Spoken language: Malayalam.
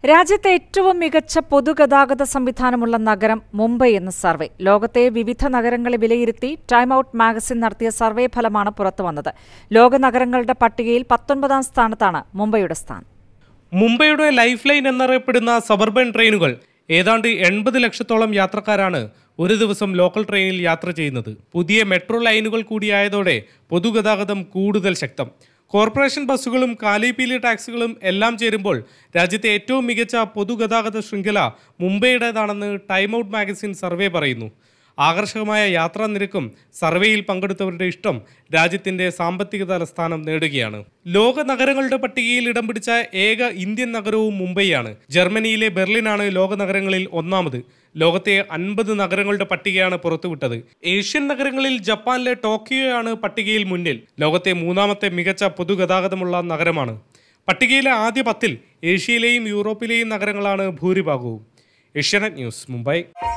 രാജ്യത്തെ ഏറ്റവും മികച്ച പൊതുഗതാഗത സംവിധാനമുള്ള നഗരം മുംബൈ എന്ന സർവേ ലോകത്തെ വിവിധ നഗരങ്ങളെ വിലയിരുത്തി ടൈം ഔട്ട് മാഗസിൻ നടത്തിയ സർവേ ഫലമാണ് പുറത്തുവന്നത് ലോക നഗരങ്ങളുടെ പട്ടികയിൽ പത്തൊൻപതാം സ്ഥാനത്താണ് മുംബൈയുടെ സ്ഥാനം മുംബൈയുടെ ലൈഫ് ലൈൻ എന്നറിയപ്പെടുന്ന സബർബൻ ട്രെയിനുകൾ ഏതാണ്ട് എൺപത് ലക്ഷത്തോളം യാത്രക്കാരാണ് ഒരു ദിവസം ലോക്കൽ ട്രെയിനിൽ യാത്ര ചെയ്യുന്നത് പുതിയ മെട്രോ ലൈനുകൾ കൂടിയായതോടെ പൊതുഗതാഗതം കൂടുതൽ ശക്തം കോർപ്പറേഷൻ ബസ്സുകളും കാലിപീലി ടാക്സികളും എല്ലാം ചേരുമ്പോൾ രാജ്യത്തെ ഏറ്റവും മികച്ച പൊതുഗതാഗത ശൃംഖല മുംബൈയുടേതാണെന്ന് ടൈം ഔട്ട് മാഗസിൻ സർവേ പറയുന്നു ആകർഷകമായ യാത്രാ നിരക്കും സർവേയിൽ പങ്കെടുത്തവരുടെ ഇഷ്ടം രാജ്യത്തിന്റെ സാമ്പത്തിക തലസ്ഥാനം നേടുകയാണ് ലോക നഗരങ്ങളുടെ പട്ടികയിൽ ഇടം പിടിച്ച ഏക ഇന്ത്യൻ നഗരവും മുംബൈയാണ് ജർമ്മനിയിലെ ബെർലിനാണ് ലോക നഗരങ്ങളിൽ ഒന്നാമത് ലോകത്തെ അൻപത് നഗരങ്ങളുടെ പട്ടികയാണ് പുറത്തുവിട്ടത് ഏഷ്യൻ നഗരങ്ങളിൽ ജപ്പാനിലെ ടോക്കിയോയാണ് പട്ടികയിൽ മുന്നിൽ ലോകത്തെ മൂന്നാമത്തെ മികച്ച പൊതുഗതാഗതമുള്ള നഗരമാണ് പട്ടികയിലെ ആദ്യ പത്തിൽ ഏഷ്യയിലെയും യൂറോപ്പിലെയും നഗരങ്ങളാണ് ഭൂരിഭാഗവും ഏഷ്യാനെറ്റ് ന്യൂസ് മുംബൈ